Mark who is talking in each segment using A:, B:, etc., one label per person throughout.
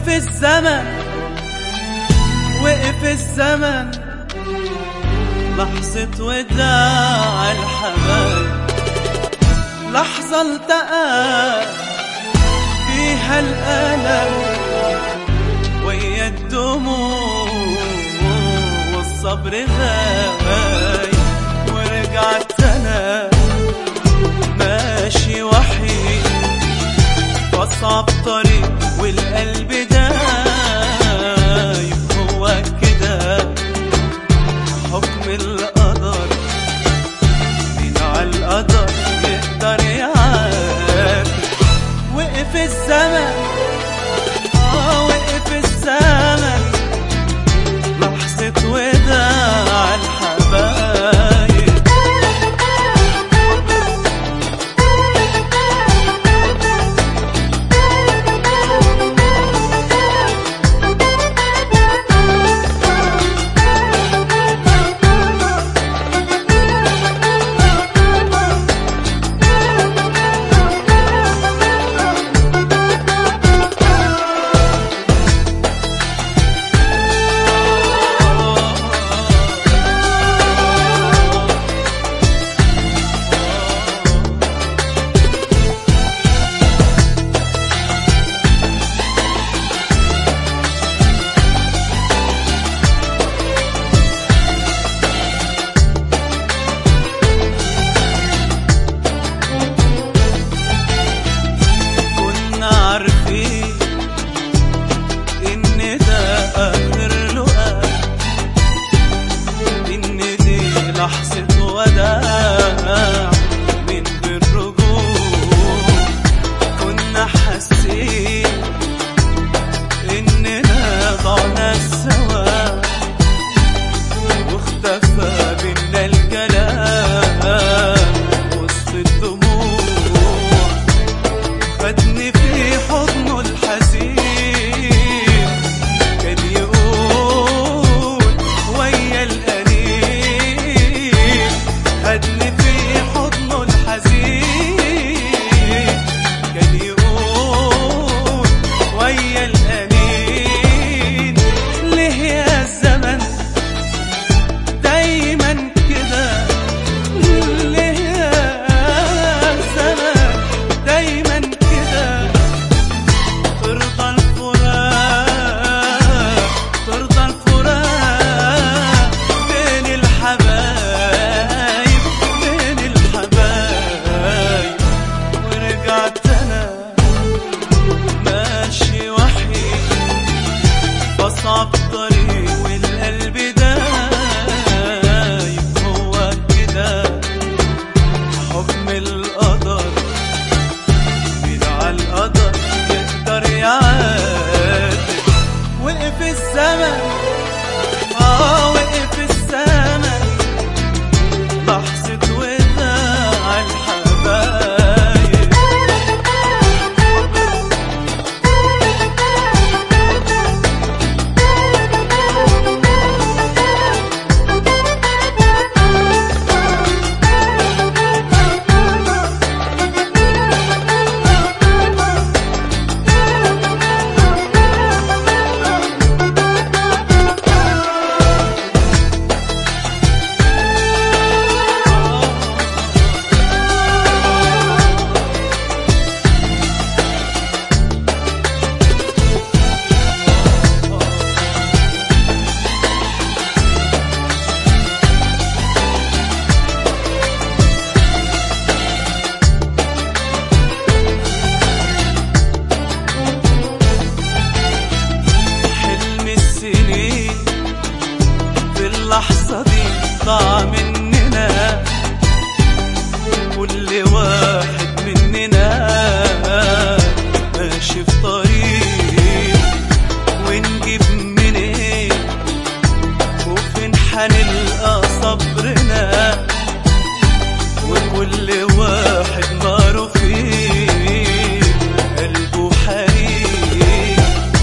A: وقف الزمن وقف الزمن لحظة وداع الحبايب لحظة التقى فيها الألم ويا الدموع والصبر غايب ورجعت أنا ماشي وحيد واصعب طريق والقلب دايب هو كده حكم القدر مين على القدر يقدر يعافي وقف الزمن اه وقف الزمن لحظة وداع الحبايب كنا عارفين ان ده اخر لقاء ان دي لحظة وداع من غير رجوع كنا حاسين اننا ضعنا سوا واختفى بينا الكلام وسط الدموع خدني في حضنه الحزين كان يقول ويا الأنين خدني في حضنه الحزين كان يقول ويا الأنين ليه يا الزمن دايما كده ليه يا الزمن دايما كده ترضى الفراق ترضى الفراق بين الحبايب بين الحبايب ورجعت انا ماشي وحيد بصعب طريق والقلب دايب هو كده حكم القدر مين على القدر يقدر يعادل وقف الزمن اه وقف الزمن لحظة وداع الحبايب حلم السنين في اللحظة دي ضاع مننا كل واحد مننا ماشي في طريق ونجيب منين وفين حنلقى صبرنا وكل واحد ناره فيه قلبه حريق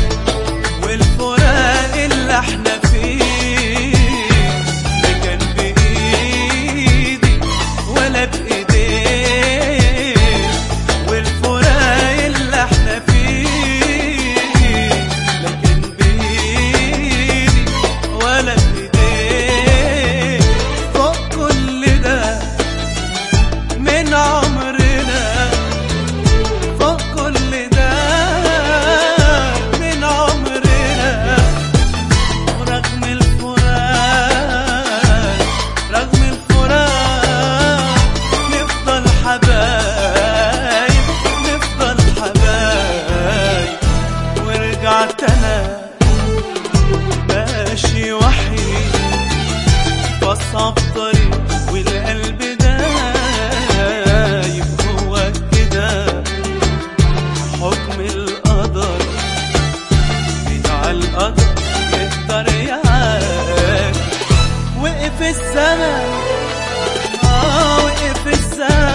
A: والفراق اللي احنا فيه لا كان بايدي ولا بايديه والفراق اللي احنا فيه أصعب طريق والقلب دايب هو كده حكم القدر بتاع القدر يقدر يعاك وقف الزمن اه وقف الزمن